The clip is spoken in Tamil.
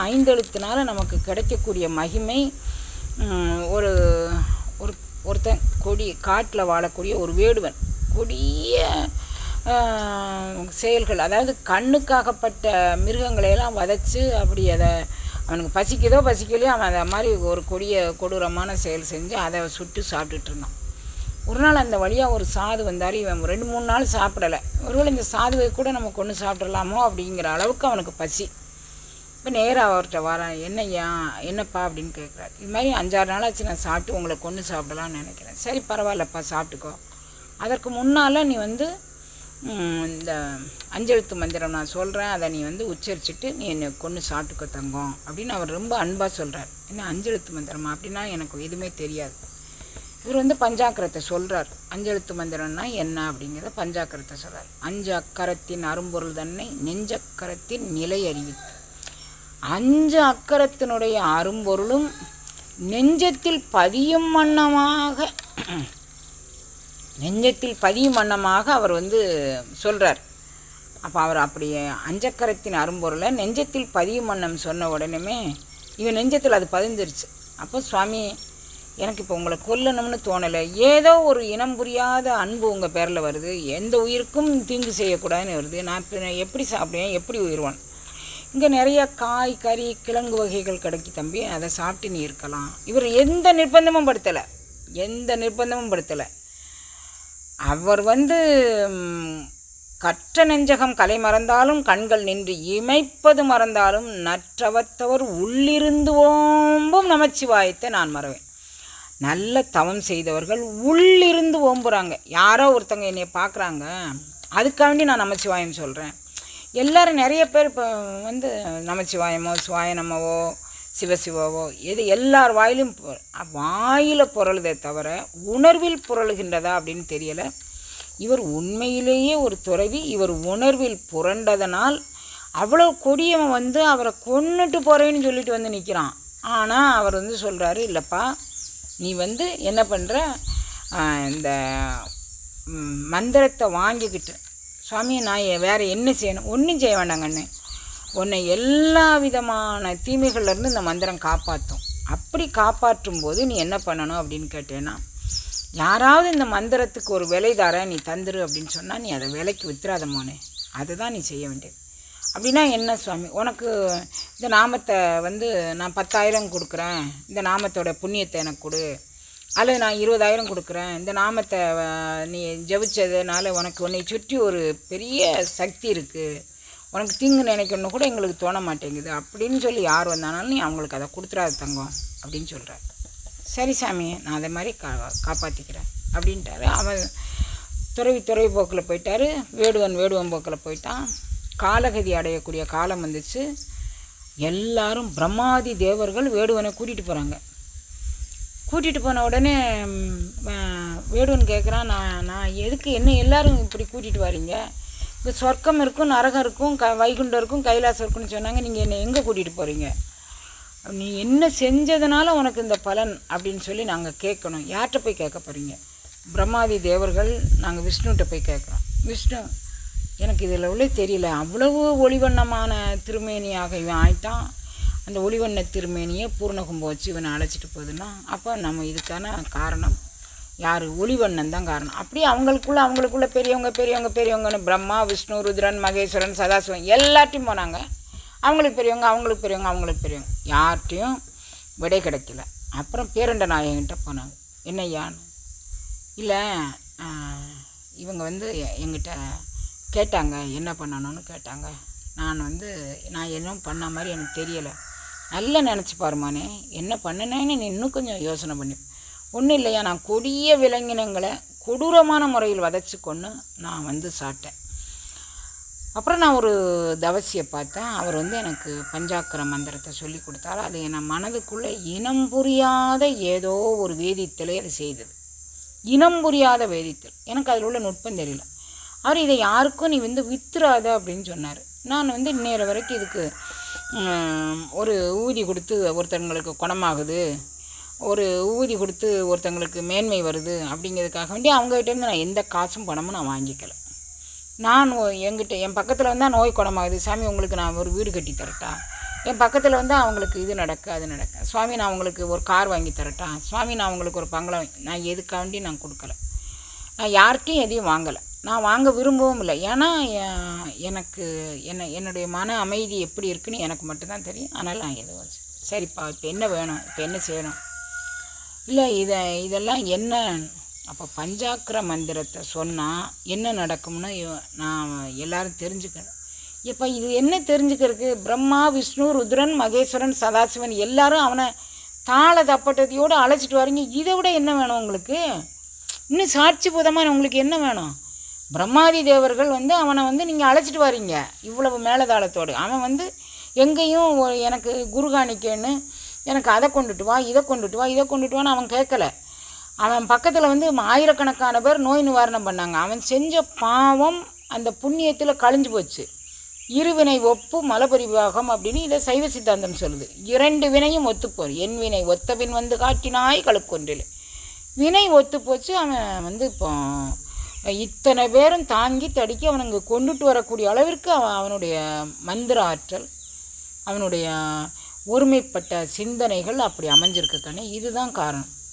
ஐந்தெழுத்தினால நமக்கு கிடைக்கக்கூடிய மகிமை ம், ஒரு ஒரு ஒருத்தன் கொடி காட்டில் வாழக்கூடிய ஒரு வேடுவன் கொடிய ஆஹ், செயல்கள் அதாவது கண்ணுக்காகப்பட்ட மிருகங்களையெல்லாம் வதைச்சு அப்படி அதை அவனுக்கு பசிக்குதோ பசிக்கலையோ அவன் அதை மாதிரி ஒரு கொடிய கொடூரமான செயல் செஞ்சு அதை சுட்டு சாப்பிட்டுட்டு இருந்தான் ஒரு நாள் அந்த வழியாக ஒரு சாது வந்தார் இவன் ரெண்டு மூணு நாள் சாப்பிடலை ஒருவேளை இந்த சாதுவை கூட நம்ம கொண்டு சாப்பிடலாமோ அப்படிங்கிற அளவுக்கு அவனுக்கு பசி இப்போ நேராக அவர்கிட்ட வரேன் என்னய்யா என்னப்பா அப்படின்னு கேட்குறாரு இது மாதிரி அஞ்சாறு நாளாச்சு நான் சாப்பிட்டு உங்களை கொண்டு சாப்பிடலாம்னு நினைக்கிறேன் சரி பரவாயில்லப்பா சாப்பிட்டுக்கோ அதற்கு முன்னால் நீ வந்து ம், இந்த அஞ்செழுத்து மந்திரம் நான் சொல்கிறேன் அதை நீ வந்து உச்சரிச்சுட்டு நீ என்னை கொண்டு சாப்பிட்டுக்கோ தங்கம் அப்படின்னு அவர் ரொம்ப அன்பாக சொல்கிறார் என்ன அஞ்செழுத்து மந்திரமா அப்படின்னா எனக்கு எதுவுமே தெரியாது இவர் வந்து பஞ்சாக்கரத்தை சொல்கிறார் அஞ்செழுத்து மந்திரம்னா என்ன அப்படிங்கிறத பஞ்சாக்கரத்தை சொல்கிறார் அஞ்சு அக்கரத்தின் அரும்பொருள் தன்னை நெஞ்சக்கரத்தின் நிலை அறிவித்து அஞ்சு அக்கரத்தினுடைய அரும்பொருளும் நெஞ்சத்தில் பதியும் வண்ணமாக நெஞ்சத்தில் பதியும் வண்ணமாக அவர் வந்து சொல்கிறார் அப்போ அவர் அப்படி அஞ்சக்கரத்தின் அரும்பொருளை நெஞ்சத்தில் பதியும் வண்ணம் சொன்ன உடனேமே இவன் நெஞ்சத்தில் அது பதிந்துருச்சு அப்போ சுவாமி எனக்கு இப்போ உங்களை கொல்லணும்னு தோணலை ஏதோ ஒரு இனம் புரியாத அன்பு உங்கள் பேரில் வருது எந்த உயிருக்கும் தீங்கு செய்யக்கூடாதுன்னு வருது நான் இப்போ நான் எப்படி சாப்பிடுவேன் எப்படி உயிர்வான் இங்கே நிறைய காய் கறி கிழங்கு வகைகள் கிடைக்கி தம்பி அதை சாப்பிட்டு நீ இருக்கலாம் இவர் எந்த நிர்பந்தமும் படுத்தலை எந்த நிர்பந்தமும் படுத்தலை அவர் வந்து ம், கற்ற நெஞ்சகம் கலை மறந்தாலும் கண்கள் நின்று இமைப்பது மறந்தாலும் நற்றவத்தவர் உள்ளிருந்து ஓம்பும் நமச்சிவாயத்தை நான் மறவேன் நல்ல தவம் செய்தவர்கள் உள்ளிருந்து ஓம்புறாங்க யாரோ ஒருத்தங்க என்னை பார்க்குறாங்க அதுக்காண்டி நான் நமச்சிவாயம் சொல்கிறேன் எல்லாரும் நிறைய பேர் இப்போ வந்து நமச்சிவாயமோ சுவாய நமவோ சிவசிவாவோ எது எல்லார் வாயிலும் பொ- வாயில புரளுதே தவிர உணர்வில் புரளுகின்றதா அப்படின்னு தெரியலை இவர் உண்மையிலேயே ஒரு துறவி இவர் உணர்வில் புரண்டதனால் அவ்வளோ கொடியவன் வந்து அவரை கொன்னுட்டு போகிறேன்னு சொல்லிட்டு வந்து நிற்கிறான் ஆனால் அவர் வந்து சொல்கிறாரு இல்லைப்பா நீ வந்து என்ன பண்ணுற இந்த ம், மந்திரத்தை வாங்கிக்கிட்டு சுவாமி நான் எ- வேற என்ன செய்யணும் ஒன்றும் செய்ய வேண்டாங்கண்ணு உன்னை எல்லா விதமான தீமைகள்லேருந்து இந்த மந்திரம் காப்பாற்றும் அப்படி காப்பாற்றும் போது நீ என்ன பண்ணணும் அப்படின்னு கேட்டேன்னா யாராவது இந்த மந்திரத்துக்கு ஒரு விலை தரேன் நீ தந்துரு அப்படின்னு சொன்னால் நீ அதை விலைக்கு வித்துறாத மோனே அதுதான் நீ செய்ய வேண்டியது அப்படின்னா என்ன சுவாமி உனக்கு இந்த நாமத்தை வந்து நான் பத்தாயிரம் கொடுக்குறேன் இந்த நாமத்தோட புண்ணியத்தை எனக்கு கொடு அல்லது நான் இருபதாயிரம் கொடுக்குறேன் இந்த நாமத்தை அஹ், நீ ஜெபிச்சதுனால உனக்கு உன்னை சுற்றி ஒரு பெரிய சக்தி இருக்குது உனக்கு தீங்கு நினைக்கணும்னு கூட எங்களுக்கு தோண மாட்டேங்குது அப்படின்னு சொல்லி யார் வந்தானாலும் நீ அவங்களுக்கு அதை கொடுத்துறாத தங்கம் அப்படின்னு சொல்கிறார் சரி சாமி நான் அதை மாதிரி கா காப்பாற்றிக்கிறேன் அப்படின்ட்டாரு அவன் துறவி துறவி போக்கில் போயிட்டாரு வேடுவன் வேடுவன் போக்கில் போயிட்டான் காலகதி அடையக்கூடிய காலம் வந்துச்சு எல்லாரும் பிரம்மாதி தேவர்கள் வேடுவனை கூட்டிகிட்டு போகிறாங்க கூட்டிகிட்டு போன உடனே ம், வ- வேடுவன் கேட்குறான் நான் நான் எதுக்கு என்ன எல்லாரும் இப்படி கூட்டிகிட்டு வரீங்க இப்போ சொர்க்கம் இருக்கும் நரகம் இருக்கும் க வைகுண்டம் இருக்கும் கைலாசம் இருக்கும்னு சொன்னாங்க நீங்கள் என்னை எங்கே கூட்டிகிட்டு போகிறீங்க நீ என்ன செஞ்சதுனால உனக்கு இந்த பலன் அப்படின்னு சொல்லி நாங்கள் கேட்கணும் யார்கிட்ட போய் கேட்க போகிறீங்க பிரம்மாதி தேவர்கள் நாங்கள் விஷ்ணுகிட்ட போய் கேட்குறோம் விஷ்ணு எனக்கு இதில் உள்ள தெரியல அவ்வளவு ஒளிவண்ணமான திருமேனியாக இவன் ஆயிட்டான் அந்த ஒளிவண்ண திருமேனியை பூர்ணகும்பம் வச்சு இவனை அழைச்சிட்டு போகுதுன்னா அப்போ நம்ம இதுக்கான காரணம் யார் ஒளிவண்ணன் தான் காரணம் அப்படியே அவங்களுக்குள்ள அவங்களுக்குள்ள பெரியவங்க பெரியவங்க பெரியவங்கன்னு பிரம்மா விஷ்ணு ருத்ரன் மகேஸ்வரன் சதாசிவன் எல்லாத்தையும் போனாங்க அவங்களுக்கு பெரியவங்க அவங்களுக்கு பெரியவங்க அவங்களுக்கு பெரியவங்க யார்கிட்டையும் விடை கிடைக்கல அப்புறம் பேரண்ட நாயகன்கிட்ட போனாங்க என்னய்யான்னு இல்லை இவங்க வந்து எ- எங்கிட்ட கேட்டாங்க என்ன பண்ணணும்னு கேட்டாங்க நான் வந்து நான் என்ன பண்ண மாதிரி எனக்கு தெரியலை நல்லா நினச்சி பாருமானே என்ன பண்ணினேன்னு நீ இன்னும் கொஞ்சம் யோசனை பண்ணி ஒன்றும் இல்லையா நான் கொடிய விலங்கினங்களை கொடூரமான முறையில் வதைச்சு கொண்டு நான் வந்து சாப்பிட்டேன் அப்புறம் நான் ஒரு தவசியை பார்த்தேன் அவர் வந்து எனக்கு பஞ்சாக்கர மந்திரத்தை சொல்லி கொடுத்தாரு அது என் மனதுக்குள்ளே இனம் புரியாத ஏதோ ஒரு வேதித்தலை அது செய்தது இனம் புரியாத வேதித்தல் எனக்கு அதில் உள்ள நுட்பம் தெரியல அவர் இதை யாருக்கும் நீ வந்து வித்துறாத அப்படின்னு சொன்னார் நான் வந்து இன்னேற வரைக்கும் இதுக்கு ம், ஒரு ஊதி கொடுத்து ஒருத்தங்களுக்கு குணமாகுது ஒரு ஊதி கொடுத்து ஒருத்தங்களுக்கு மேன்மை வருது அப்படிங்கிறதுக்காக வேண்டி அவங்ககிட்டேருந்து நான் எந்த காசும் பணமும் நான் வாங்கிக்கல நான் ஒ- என்கிட்ட என் பக்கத்தில் வந்தால் நோய் குணமாகுது சாமி உங்களுக்கு நான் ஒரு வீடு கட்டி தரட்டா என் பக்கத்தில் வந்து அவங்களுக்கு இது நடக்கு அது நடக்க சுவாமி நான் உங்களுக்கு ஒரு கார் வாங்கி தரட்டா சுவாமி நான் உங்களுக்கு ஒரு பங்களா வாங்கி- நான் எதுக்காண்டி நான் கொடுக்கல நான் யார்கிட்டையும் எதையும் வாங்கலை நான் வாங்க விரும்பவும் இல்லை ஏன்னா எ- எனக்கு என்ன என்னுடைய மன அமைதி எப்படி இருக்குன்னு எனக்கு மட்டும்தான் தெரியும் அதனால் நான் எதுவும் சரிப்பா இப்போ என்ன வேணும் இப்போ என்ன செய்யணும் இல்லை இதை இதெல்லாம் என்ன அப்போ பஞ்சாக்கிர மந்திரத்தை சொன்னால் என்ன நடக்கும்னு இவ- நான் எல்லாரும் தெரிஞ்சுக்கணும் இப்போ இது என்ன தெரிஞ்சுக்கிறதுக்கு பிரம்மா விஷ்ணு ருத்ரன் மகேஸ்வரன் சதாசிவன் எல்லாரும் அவனை தாள தப்பட்டத்தையோடு அழைச்சிட்டு வரீங்க இதை விட என்ன வேணும் உங்களுக்கு இன்னும் சாட்சி பூதமாக உங்களுக்கு என்ன வேணும் பிரம்மாதி தேவர்கள் வந்து அவனை வந்து நீங்கள் அழைச்சிட்டு வரீங்க இவ்வளவு மேலதாளத்தோடு அவன் வந்து எங்கேயும் ஒரு- எனக்கு குரு காணிக்கன்னு எனக்கு அதை கொண்டுட்டு வா இதை கொண்டுட்டு வா இதை கொண்டுட்டு வான்னு அவன் கேட்கல அவன் பக்கத்தில் வந்து ஆயிரக்கணக்கான பேர் நோய் நிவாரணம் பண்ணாங்க அவன் செஞ்ச பாவம் அந்த புண்ணியத்தில் கழிஞ்சு போச்சு இருவினை ஒப்பு மலபரிவாகம் அப்படின்னு இதை சைவ சித்தாந்தம் சொல்லுது இரண்டு வினையும் ஒத்துப்போர் என் வினை ஒத்தபின் வந்து காட்டினாய் கழுக்கொன்றில் வினை ஒத்து போச்சு அவன் வந்து இப்போ இத்தனை பேரும் தாங்கி தடுக்கி அவனுங்க கொண்டுட்டு வரக்கூடிய அளவிற்கு அவன் அவனுடைய மந்திர ஆற்றல் அவனுடைய ஒருமைப்பட்ட சிந்தனைகள் அப்படி அமைஞ்சிருக்குக்கானே இதுதான் காரணம்